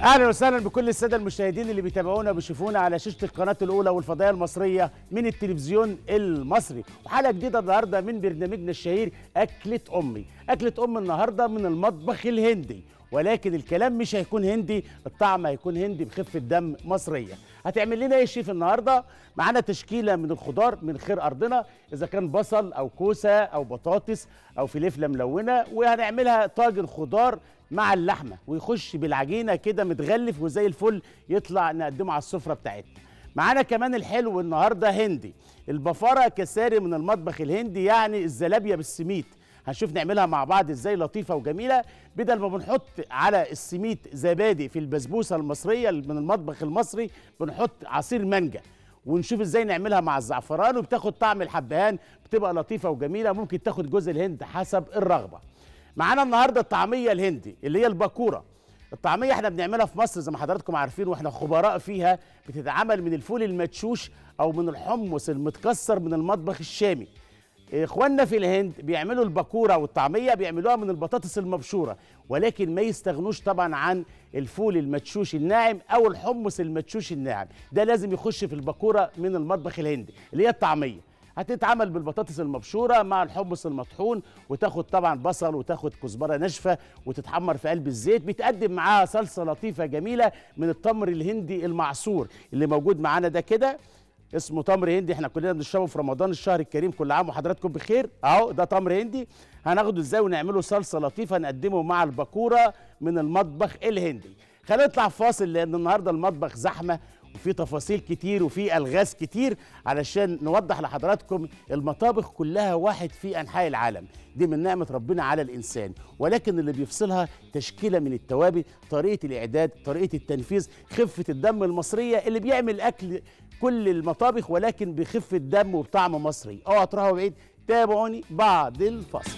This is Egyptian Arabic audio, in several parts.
اهلا وسهلا بكل الساده المشاهدين اللي بيتابعونا وبيشوفونا على شاشه القناه الاولى والفضائيه المصريه من التلفزيون المصري وحلقه جديده النهارده من برنامجنا الشهير اكله امي اكله ام النهارده من المطبخ الهندي ولكن الكلام مش هيكون هندي الطعم هيكون هندي بخفه دم مصريه هتعمل لنا ايه الشيف النهارده معانا تشكيله من الخضار من خير ارضنا اذا كان بصل او كوسه او بطاطس او فلفله ملونه وهنعملها طاجن خضار مع اللحمه ويخش بالعجينه كده متغلف وزي الفل يطلع نقدمه على السفره بتاعتنا معانا كمان الحلو النهارده هندي البفاره كساري من المطبخ الهندي يعني الزلابيه بالسميد هنشوف نعملها مع بعض ازاي لطيفه وجميله بدل ما بنحط على السميد زبادي في البسبوسه المصريه من المطبخ المصري بنحط عصير مانجا ونشوف ازاي نعملها مع الزعفران وبتاخد طعم الحبهان بتبقى لطيفه وجميله ممكن تاخد جوز الهند حسب الرغبه معانا النهارده الطعميه الهندي اللي هي الباكوره الطعميه احنا بنعملها في مصر زي ما حضراتكم عارفين واحنا خبراء فيها بتتعمل من الفول المدشوش او من الحمص المتكسر من المطبخ الشامي اخواننا في الهند بيعملوا الباكوره والطعميه بيعملوها من البطاطس المبشوره ولكن ما يستغنوش طبعا عن الفول المدشوش الناعم او الحمص المدشوش الناعم ده لازم يخش في الباكوره من المطبخ الهندي اللي هي الطعميه هتتعمل بالبطاطس المبشوره مع الحمص المطحون وتاخد طبعا بصل وتاخد كزبره ناشفه وتتحمر في قلب الزيت بيتقدم معاها صلصه لطيفه جميله من التمر الهندي المعصور اللي موجود معانا ده كده اسمه تمر هندي احنا كلنا بنشربه في رمضان الشهر الكريم كل عام وحضراتكم بخير اهو ده تمر هندي هناخده ازاي ونعمله صلصه لطيفه نقدمه مع الباكوره من المطبخ الهندي خلينا نطلع فاصل لان النهارده المطبخ زحمه وفي تفاصيل كتير وفي الغاز كتير علشان نوضح لحضراتكم المطابخ كلها واحد في انحاء العالم دي من نعمه ربنا على الانسان ولكن اللي بيفصلها تشكيله من التوابل طريقه الاعداد طريقه التنفيذ خفه الدم المصريه اللي بيعمل اكل كل المطابخ ولكن بخفه دم وبطعم مصري اوعى تروحوا بعيد تابعوني بعد الفصل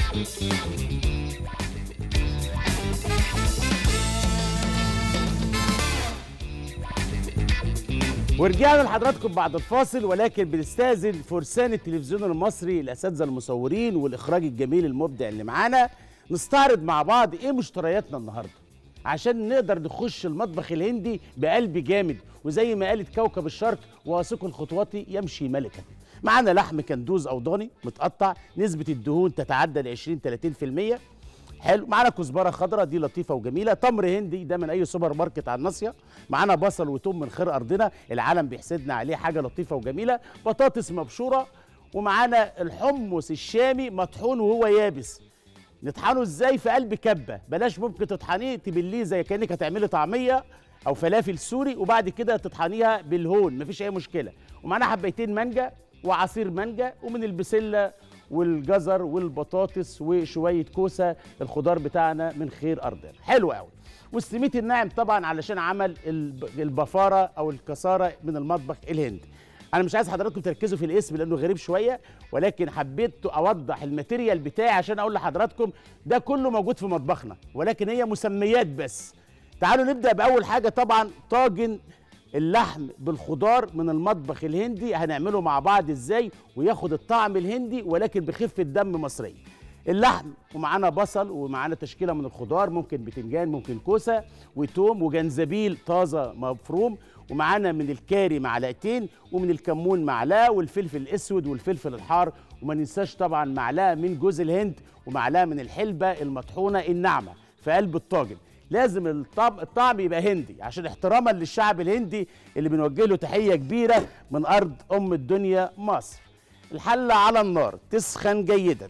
ورجعنا لحضراتكم بعد الفاصل ولكن بنستاذن فرسان التلفزيون المصري الاساتذه المصورين والاخراج الجميل المبدع اللي معانا نستعرض مع بعض ايه مشترياتنا النهارده عشان نقدر نخش المطبخ الهندي بقلب جامد وزي ما قالت كوكب الشرق واثق الخطوات يمشي ملكا معانا لحم كندوز او ضاني متقطع نسبه الدهون تتعدى ل 20 30% حلو معانا كزبره خضراء دي لطيفه وجميله تمر هندي ده من اي سوبر ماركت على الناصيه معانا بصل وتوم من خير ارضنا العالم بيحسدنا عليه حاجه لطيفه وجميله بطاطس مبشوره ومعانا الحمص الشامي مطحون وهو يابس نطحنه ازاي في قلب كبه بلاش ممكن تطحنيه تبليه زي كانك هتعملي طعميه او فلافل سوري وبعد كده تطحنيها بالهون مفيش اي مشكله ومعانا حبيتين مانجا وعصير مانجا ومن البسله والجزر والبطاطس وشويه كوسه الخضار بتاعنا من خير ارضنا حلو قوي والسميت الناعم طبعا علشان عمل البفاره او الكساره من المطبخ الهندي انا مش عايز حضراتكم تركزوا في الاسم لانه غريب شويه ولكن حبيت اوضح الماتيريال بتاعي عشان اقول لحضراتكم ده كله موجود في مطبخنا ولكن هي مسميات بس تعالوا نبدا باول حاجه طبعا طاجن اللحم بالخضار من المطبخ الهندي هنعمله مع بعض ازاي وياخد الطعم الهندي ولكن بخفه دم مصريه اللحم ومعانا بصل ومعانا تشكيله من الخضار ممكن بتنجان ممكن كوسه وتوم وجنزبيل طازه مفروم ومعانا من الكاري معلقتين ومن الكمون معلقه والفلفل الاسود والفلفل الحار وما ننساش طبعا معلقه من جوز الهند ومعلقه من الحلبه المطحونه الناعمه في قلب الطاجن لازم الطعم, الطعم يبقى هندي عشان احتراما للشعب الهندي اللي بنوجه له تحيه كبيره من ارض ام الدنيا مصر الحله على النار تسخن جيدا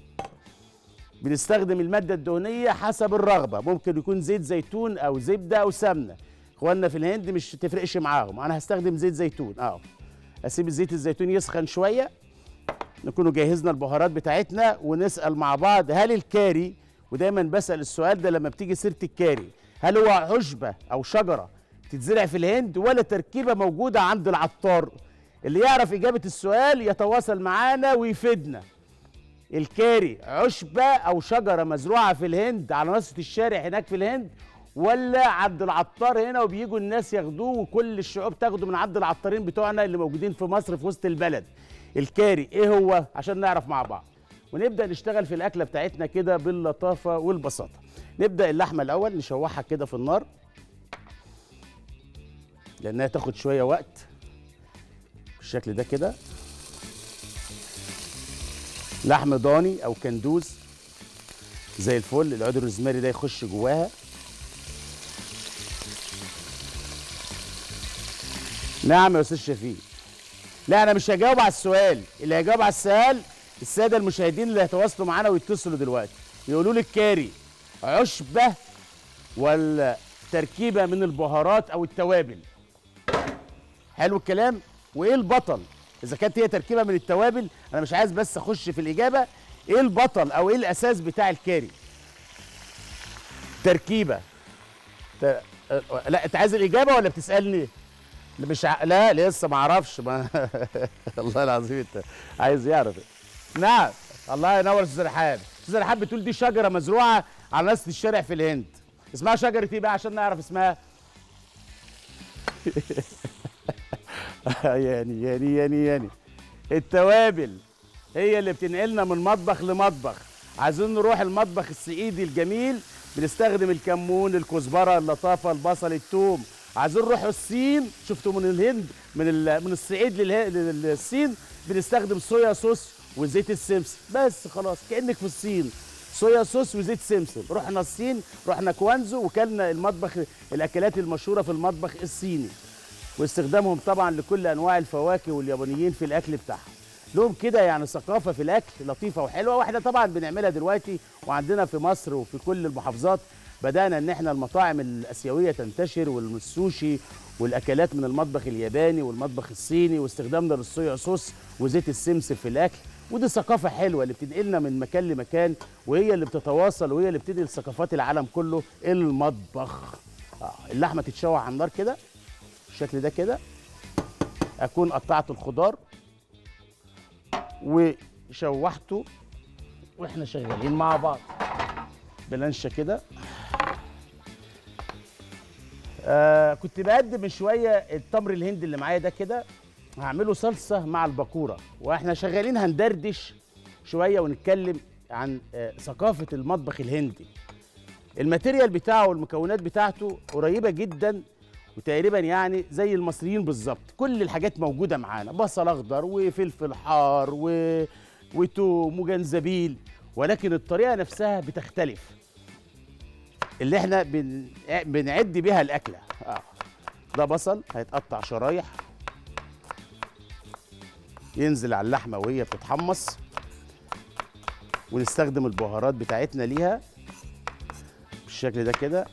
بنستخدم الماده الدهنيه حسب الرغبه ممكن يكون زيت زيتون او زبده او سمنه اخواننا في الهند مش تفرقش معاهم انا هستخدم زيت زيتون اه اسيب الزيت الزيتون يسخن شويه نكونوا جهزنا البهارات بتاعتنا ونسال مع بعض هل الكاري ودايما بسال السؤال ده لما بتيجي سيره الكاري هل هو عشبه او شجره تتزرع في الهند ولا تركيبه موجوده عند العطار اللي يعرف اجابه السؤال يتواصل معانا ويفيدنا الكاري عشبه او شجره مزروعه في الهند على نصة الشارع هناك في الهند ولا عند العطار هنا وبيجوا الناس ياخدوه وكل الشعوب تاخده من عند العطارين بتوعنا اللي موجودين في مصر في وسط البلد الكاري ايه هو عشان نعرف مع بعض ونبدا نشتغل في الاكله بتاعتنا كده باللطافه والبساطه نبدا اللحمه الاول نشوحها كده في النار لانها تاخد شويه وقت بالشكل ده كده لحم ضاني او كندوز زي الفل العود الروزماري ده يخش جواها نعم يا استاذ شفيق لا انا مش هجاوب على السؤال اللي هيجاوب على السؤال الساده المشاهدين اللي هيتواصلوا معانا ويتصلوا دلوقتي يقولوا لي الكاري عشبه ولا تركيبه من البهارات او التوابل حلو الكلام وايه البطل اذا كانت هي تركيبه من التوابل انا مش عايز بس اخش في الاجابه ايه البطل او ايه الاساس بتاع الكاري تركيبه ت... لا انت عايز الاجابه ولا بتسالني لا مش ع... لا لسه ما اعرفش ما... الله العظيم انت عايز يعرف نعم الله ينور استاذ رحاب استاذ رحاب بتقول دي شجره مزروعه على ناس الشارع في الهند اسمها شجره ايه بقى عشان نعرف اسمها يعني يعني يعني يعني التوابل هي اللي بتنقلنا من مطبخ لمطبخ عايزين نروح المطبخ الصعيدي الجميل بنستخدم الكمون الكزبره اللطافه البصل الثوم عايزين نروح الصين شفتوا من الهند من من الصعيد لله... للصين بنستخدم صويا صوص وزيت السمسم بس خلاص كانك في الصين صويا صوص وزيت سمسم رحنا الصين رحنا كوانزو وكلنا المطبخ الاكلات المشهوره في المطبخ الصيني واستخدامهم طبعا لكل انواع الفواكه واليابانيين في الاكل بتاعهم لهم كده يعني ثقافه في الاكل لطيفه وحلوه واحنا طبعا بنعملها دلوقتي وعندنا في مصر وفي كل المحافظات بدانا ان احنا المطاعم الاسيويه تنتشر والسوشي والاكلات من المطبخ الياباني والمطبخ الصيني واستخدامنا للصويا صوص وزيت السمسم في الاكل ودي ثقافه حلوه اللي بتنقلنا من مكان لمكان وهي اللي بتتواصل وهي اللي بتنقل ثقافات العالم كله المطبخ آه اللحمه تتشوح على النار كده بالشكل ده كده اكون قطعت الخضار وشوحته واحنا شغالين مع بعض بلانشه كده آه كنت بقدم من شويه التمر الهندي اللي معايا ده كده هعمله صلصه مع الباكوره واحنا شغالين هندردش شويه ونتكلم عن آه ثقافه المطبخ الهندي الماتيريال بتاعه والمكونات بتاعته قريبه جدا وتقريبا يعني زي المصريين بالظبط كل الحاجات موجوده معانا بصل اخضر وفلفل حار و... وتوم وجنزبيل ولكن الطريقه نفسها بتختلف اللي احنا بن... بنعد بيها الاكله آه. ده بصل هيتقطع شرايح ينزل على اللحمه وهي بتتحمص ونستخدم البهارات بتاعتنا ليها بالشكل ده كده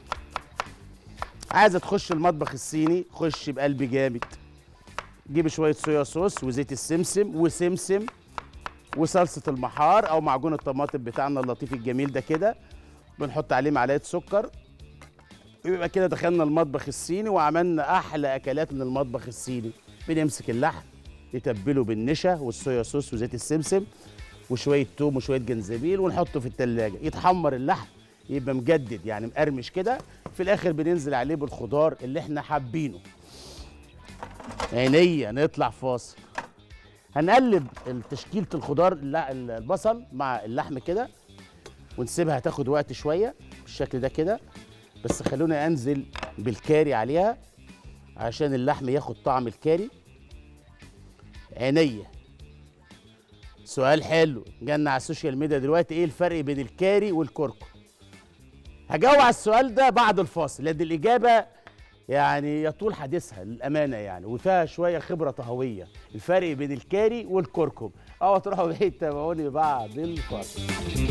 عايزه تخش المطبخ الصيني خش بقلب جامد جيب شويه صويا صوص وزيت السمسم وسمسم وصلصه المحار او معجون الطماطم بتاعنا اللطيف الجميل ده كده بنحط عليه معلقه سكر ويبقى كده دخلنا المطبخ الصيني وعملنا احلى اكلات من المطبخ الصيني بنمسك اللحم نتبله بالنشا والصويا صوص وزيت السمسم وشويه توم وشويه جنزبيل ونحطه في التلاجة يتحمر اللحم يبقى مجدد يعني مقرمش كده في الاخر بننزل عليه بالخضار اللي احنا حابينه عينيا نطلع فاصل هنقلب تشكيله الخضار البصل مع اللحم كده ونسيبها تاخد وقت شويه بالشكل ده كده بس خلونا انزل بالكاري عليها عشان اللحم ياخد طعم الكاري عينيا سؤال حلو جالنا على السوشيال ميديا دلوقتي ايه الفرق بين الكاري والكركم هجاوب على السؤال ده بعد الفاصل لان الاجابه يعني يطول حديثها للامانه يعني وفيها شويه خبره طهويه الفرق بين الكاري والكركم اه تروحوا بعيد تابعوني بعد الفاصل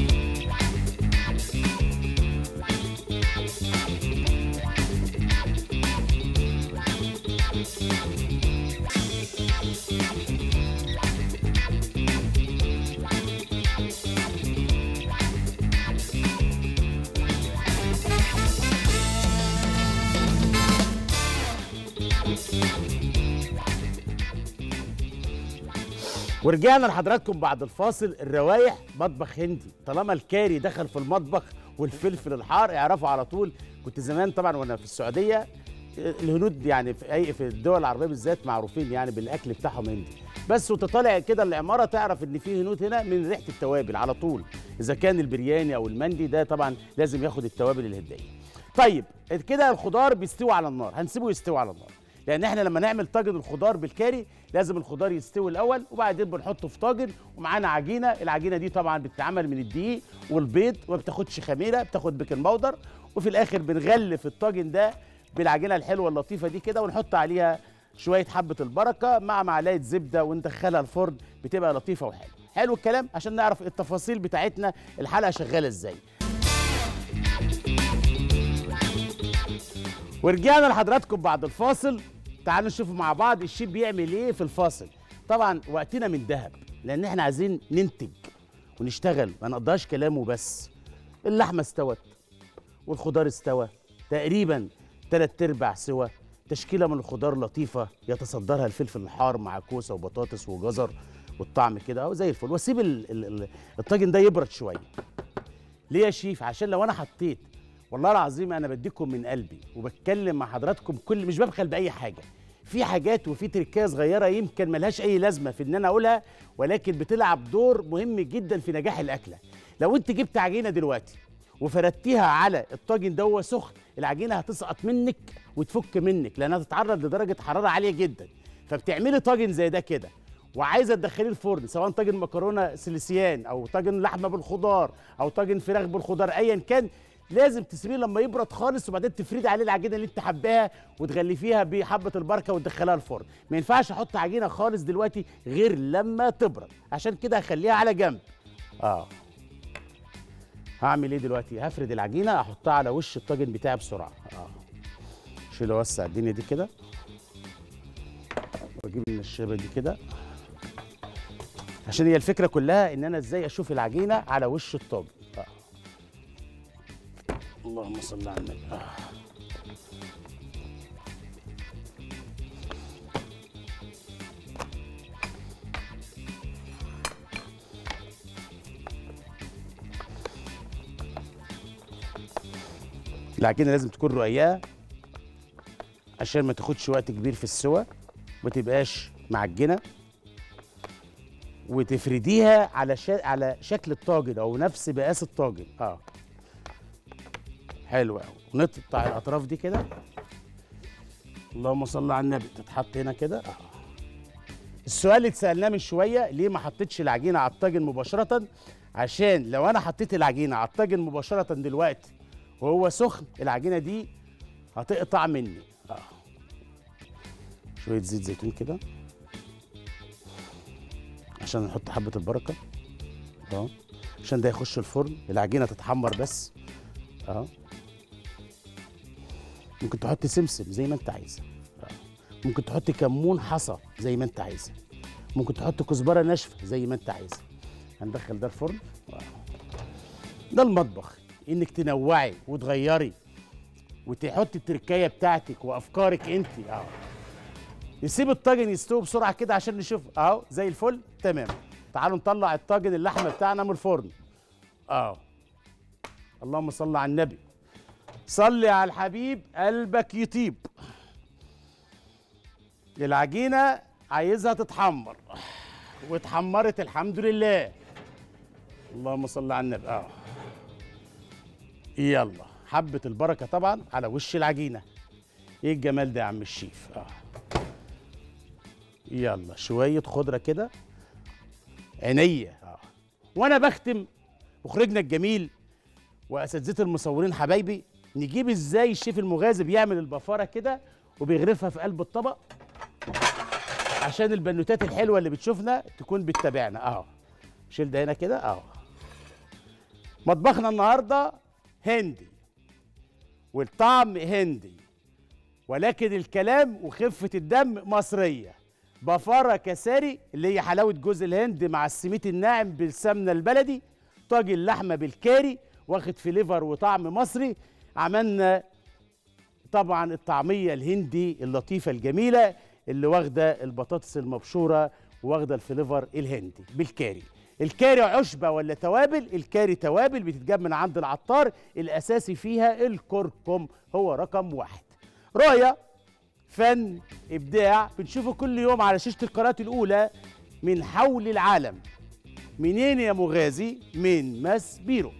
ورجعنا لحضراتكم بعد الفاصل الروايح مطبخ هندي طالما الكاري دخل في المطبخ والفلفل الحار اعرفوا على طول كنت زمان طبعا وانا في السعوديه الهنود يعني في اي في الدول العربيه بالذات معروفين يعني بالاكل بتاعهم هندي بس وانت طالع كده العماره تعرف ان في هنود هنا من ريحه التوابل على طول اذا كان البرياني او المندي ده طبعا لازم ياخد التوابل الهنديه طيب كده الخضار بيستوي على النار هنسيبه يستوي على النار لان احنا لما نعمل طاجن الخضار بالكاري لازم الخضار يستوي الاول وبعدين بنحطه في طاجن ومعانا عجينه العجينه دي طبعا بتتعمل من الدقيق والبيض وما بتاخدش خميره بتاخد بيكنج باودر وفي الاخر بنغلف الطاجن ده بالعجينه الحلوه اللطيفه دي كده ونحط عليها شويه حبه البركه مع معلقه زبده وندخلها الفرن بتبقى لطيفه وحلوه حلو الكلام عشان نعرف التفاصيل بتاعتنا الحلقه شغاله ازاي ورجعنا لحضراتكم بعد الفاصل تعالوا نشوف مع بعض الشيف بيعمل ايه في الفاصل طبعا وقتنا من ذهب لان احنا عايزين ننتج ونشتغل ما نقضيهاش كلام وبس اللحمه استوت والخضار استوى تقريبا تلات ارباع سوا تشكيله من الخضار لطيفه يتصدرها الفلفل الحار مع كوسه وبطاطس وجزر والطعم كده اهو زي الفل واسيب ال- ال- ال- الطاجن ده يبرد شويه ليه يا شيف عشان لو انا حطيت والله العظيم انا بديكم من قلبي وبتكلم مع حضراتكم كل مش ببخل باي حاجه في حاجات وفي تركيه صغيره يمكن ملهاش اي لازمه في ان انا اقولها ولكن بتلعب دور مهم جدا في نجاح الاكله لو انت جبت عجينه دلوقتي وفردتيها على الطاجن ده وهو سخن العجينه هتسقط منك وتفك منك لانها تتعرض لدرجه حراره عاليه جدا فبتعملي طاجن زي ده كده وعايزه تدخليه الفرن سواء طاجن مكرونه سلسيان او طاجن لحمه بالخضار او طاجن فراخ بالخضار ايا كان لازم تسيبيه لما يبرد خالص وبعدين تفردي عليه العجينه اللي انت حباها وتغلفيها بحبه البركه وتدخلها الفرن ما ينفعش احط عجينه خالص دلوقتي غير لما تبرد عشان كده هخليها على جنب اه هعمل ايه دلوقتي هفرد العجينه احطها على وش الطاجن بتاعي بسرعه اه شيل اوسع الدنيا دي كده واجيب النشابه دي كده عشان هي الفكره كلها ان انا ازاي اشوف العجينه على وش الطاجن آه. اللهم صل على النبي آه. العجينه لازم تكون رقيقه عشان ما تاخدش وقت كبير في السوى ما تبقاش معجنه وتفرديها على شا... على شكل الطاجن او نفس مقاس الطاجن اه حلو قوي ونقطع الاطراف دي كده اللهم صل على النبي تتحط هنا كده اه السؤال اللي اتسالناه من شويه ليه ما حطيتش العجينه على الطاجن مباشره عشان لو انا حطيت العجينه على الطاجن مباشره دلوقتي وهو سخن العجينه دي هتقطع مني اه شويه زيت زيتون كده عشان نحط حبه البركه اه عشان ده يخش الفرن العجينه تتحمر بس اه ممكن تحط سمسم زي ما انت عايزه آه. ممكن تحط كمون حصى زي ما انت عايزه ممكن تحط كزبره ناشفه زي ما انت عايزه هندخل ده الفرن آه. ده المطبخ انك تنوعي وتغيري وتحطي التركايه بتاعتك وافكارك انت اه نسيب الطاجن يستوي بسرعه كده عشان نشوف اهو زي الفل تمام تعالوا نطلع الطاجن اللحمه بتاعنا من الفرن اه اللهم صل على النبي صلي على الحبيب قلبك يطيب العجينه عايزها تتحمر واتحمرت الحمد لله اللهم صل على النبي اه يلا حبه البركه طبعا على وش العجينه ايه الجمال ده يا عم الشيف اه يلا شويه خضره كده عينيا اه وانا بختم مخرجنا الجميل واساتذه المصورين حبايبي نجيب ازاي الشيف المغازي بيعمل البفاره كده وبيغرفها في قلب الطبق عشان البنوتات الحلوه اللي بتشوفنا تكون بتتابعنا اهو شيل ده هنا كده اهو مطبخنا النهارده هندي والطعم هندي ولكن الكلام وخفه الدم مصريه بفاره كساري اللي هي حلاوه جوز الهند مع السميت الناعم بالسمنه البلدي طاجن لحمه بالكاري واخد فليفر وطعم مصري عملنا طبعا الطعميه الهندي اللطيفه الجميله اللي واخده البطاطس المبشوره واخده الفليفر الهندي بالكاري الكاري عشبه ولا توابل الكاري توابل بتتجاب من عند العطار الاساسي فيها الكركم هو رقم واحد رؤيه فن ابداع بنشوفه كل يوم على شاشه القناه الاولى من حول العالم منين يا مغازي من ماس بيرو